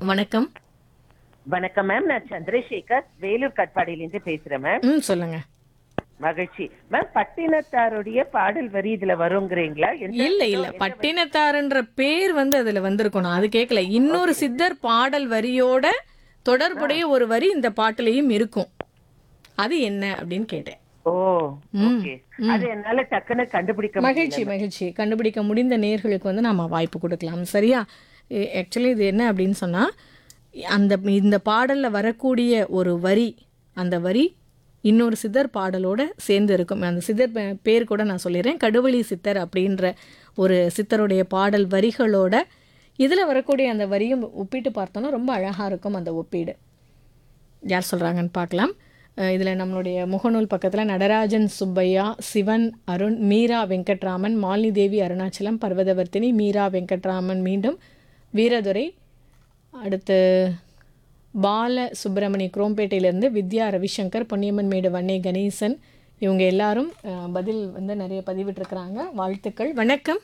வணக்கம் வணக்கம் மேம் நான் சந்திரசேகர் வேலூர் கட்பாடியிலிருந்து பேசுறேன் மேம் ம் சொல்லுங்க மகிழ்ச்சி மேம் பட்டினத்தாருடைய பாடல் வரி இதுல வருங்கிறீங்களா எந்த- இல்ல இல்ல பட்டினத்தாருன்ற பேர் வந்து அதுல வந்திருக்கணும் அது கேட்கல இன்னொரு சித்தர் பாடல் வரியோட தொடர்புடைய ஒரு வரி இந்த பாட்டுலயும் இருக்கும் அது என்ன அப்படின்னு கேட்டேன் ஓ ஓகே அது என்னால டக்குன்னு கண்டுபிடிக்க மகிழ்ச்சி மகிழ்ச்சி கண்டுபிடிக்க முடிந்த நேர்களுக்கு வந்து நாம வாய்ப்பு கொடுக்கலாம் சரியா ஆக்சுவலி இது என்ன அப்படின்னு சொன்னா அந்த இந்த பாடல்ல வரக்கூடிய ஒரு வரி அந்த வரி இன்னொரு சித்தர் பாடலோட சேர்ந்து இருக்கும் அந்த சித்தர் பே- பேர் கூட நான் சொல்லிடுறேன் கடுவழி சித்தர் அப்படின்ற ஒரு சித்தருடைய பாடல் வரிகளோட இதில் வரக்கூடிய அந்த வரியும் ஒப்பிட்டு பார்த்தோன்னா ரொம்ப அழகாக இருக்கும் அந்த ஒப்பீடு யார் சொல்கிறாங்கன்னு பார்க்கலாம் இதில் நம்மளுடைய முகநூல் பக்கத்தில் நடராஜன் சுப்பையா சிவன் அருண் மீரா வெங்கட்ராமன் மாலினி தேவி அருணாச்சலம் பர்வதவர்த்தினி மீரா வெங்கட்ராமன் மீண்டும் வீரதுரை அடுத்து பால சுப்பிரமணி குரோம்பேட்டையிலேருந்து வித்யா ரவிசங்கர் பொன்னியம்மன் மேடு வன்னே கணேசன் இவங்க எல்லாரும் அஹ், பதில் வந்து நிறைய பதிவிட்டிருக்கிறாங்க வாழ்த்துக்கள் வணக்கம்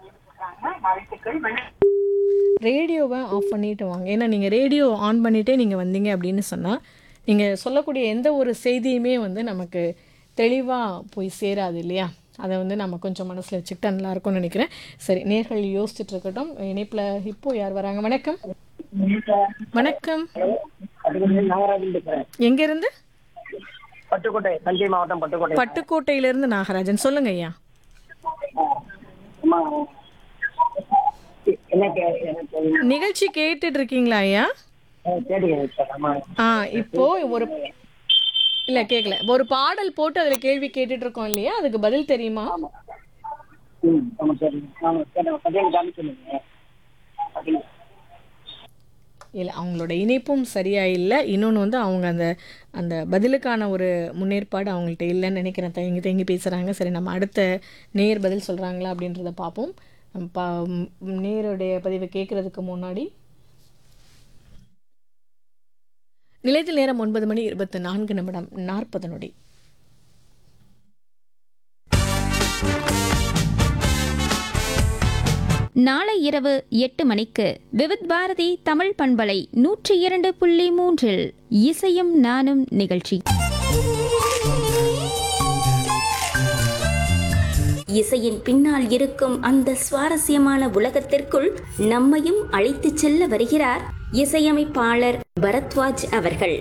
ரேடியோவை ஆஃப் பண்ணிட்டு வாங்க ஏன்னா நீங்கள் ரேடியோ ஆன் பண்ணிட்டே நீங்கள் வந்தீங்க அப்படின்னு சொன்னால் நீங்கள் சொல்லக்கூடிய எந்த ஒரு செய்தியுமே வந்து நமக்கு தெளிவாக போய் சேராது இல்லையா அதை வந்து நம்ம கொஞ்சம் மனசில் வச்சுக்கிட்டா நல்லா இருக்கும்னு நினைக்கிறேன் சரி நேர்கள் யோசிச்சுட்டு இருக்கட்டும் இணைப்பில் இப்போ யார் வராங்க வணக்கம் வணக்கம் எங்கேருந்து பட்டுக்கோட்டை தஞ்சை மாவட்டம் பட்டுக்கோட்டை பட்டுக்கோட்டையிலேருந்து நாகராஜன் சொல்லுங்க ஐயா அம்மா, என்ன கே- எனக்கு நிகழ்ச்சி கேட்டுட்டு இருக்கீங்களா ஐயா கேட்டுக்கிறேன் சார் ஆமா ஆ இப்போ ஒரு இல்ல கேட்கல ஒரு பாடல் போட்டு அதுல கேள்வி கேட்டுட்டு இருக்கோம் இல்லையா அதுக்கு பதில் தெரியுமா ம் ஆமா சரி ஆமா கேட்டேன் பத்தியம் காமிச்சிருந்தீங்க அப்படிங்க இல்லை அவங்களோட இணைப்பும் சரியா இல்லை இன்னொன்று வந்து அவங்க அந்த அந்த பதிலுக்கான ஒரு முன்னேற்பாடு அவங்கள்ட்ட இல்லைன்னு நினைக்கிறேன் தயங்கி தயங்கி பேசுகிறாங்க சரி நம்ம அடுத்த நேர் பதில் சொல்கிறாங்களா அப்படின்றத பார்ப்போம் நம்ம பா ம், நேருடைய பதிவை கேட்குறதுக்கு முன்னாடி நிலையத்தில் நேரம் ஒன்பது மணி இருபத்தி நான்கு நிமிடம் நாற்பது நொடி நாளை இரவு எட்டு மணிக்கு விவித் பாரதி தமிழ் பண்பலை நூற்றி இரண்டு புள்ளி மூன்றில் இசையும் நானும் நிகழ்ச்சி இசையின் பின்னால் இருக்கும் அந்த சுவாரஸ்யமான உலகத்திற்குள் நம்மையும் அழைத்துச் செல்ல வருகிறார் இசையமைப்பாளர் பரத்வாஜ் அவர்கள்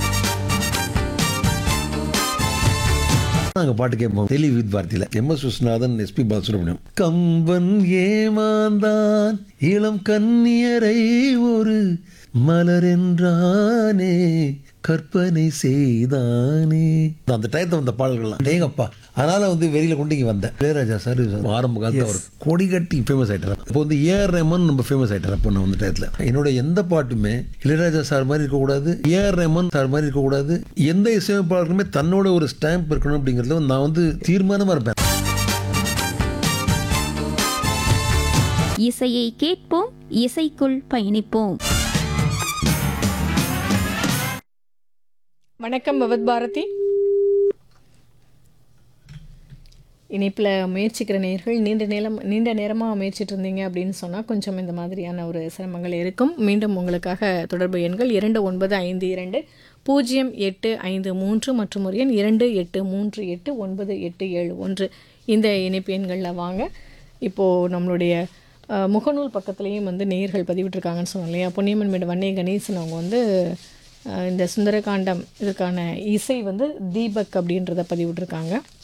நாங்க பாட்டு கேட்போம் தெளி வித் பாரதியில M S Viswanathan SP Balasubramaniam Kamban ஏமாந்தான் இளம் கன்னியரை ஒரு மலர் என்றானே கற்பனை செய்தானே அந்த டயத்தை வந்த பாடல்கள்லாம் டேங்கப்பா அதனால வந்து வெளியில கொண்டு இங்க வந்தேன் இளையராஜா சார் ஆரம்ப காலத்துல அவர் கொடி கட்டி ஃபேமஸ் ஆயிட்டார் இப்போ வந்து ஏஆர் ரஹ்மான் நம்ம ஃபேமஸ் ஆயிட்டார் அப்போ நான் வந்து டயத்துல என்னோட எந்த பாட்டுமே இளையராஜா சார் மாதிரி இருக்கக்கூடாது ஏஆர் ரஹ்மான் சார் மாதிரி இருக்கக்கூடாது எந்த இசையமைப்பாளருக்குமே தன்னோட ஒரு ஸ்டாம்ப் இருக்கணும் அப்படிங்கிறதுல வந்து நான் வந்து தீர்மானமா இருப்பேன் இசையை கேட்போம் இசைக்குள் பயணிப்போம் வணக்கம் பவத் பாரதி இணைப்பில் முயற்சிக்கிற நேர்கள் நீண்ட நேரம் நீண்ட நேரமாக முயற்சிட்டு இருந்தீங்க அப்படின்னு சொன்னால் கொஞ்சம் இந்த மாதிரியான ஒரு சிரமங்கள் இருக்கும் மீண்டும் உங்களுக்காக தொடர்பு எண்கள் இரண்டு ஒன்பது ஐந்து இரண்டு பூஜ்ஜியம் எட்டு ஐந்து மூன்று மற்றும் ஒரு எண் இரண்டு எட்டு மூன்று எட்டு ஒன்பது எட்டு ஏழு ஒன்று இந்த இணைப்பு எண்களில் வாங்க இப்போது நம்மளுடைய அஹ், முகநூல் பக்கத்துலேயும் வந்து நேர்கள் பதிவிட்டிருக்காங்கன்னு சொன்னோம் இல்லையா பொன்னியம்மன் மேடு வன்னே கணேசன் அவங்க வந்து அஹ், இந்த சுந்தரகாண்டம் இதுக்கான இசை வந்து தீபக் அப்படின்றத பதிவிட்டிருக்காங்க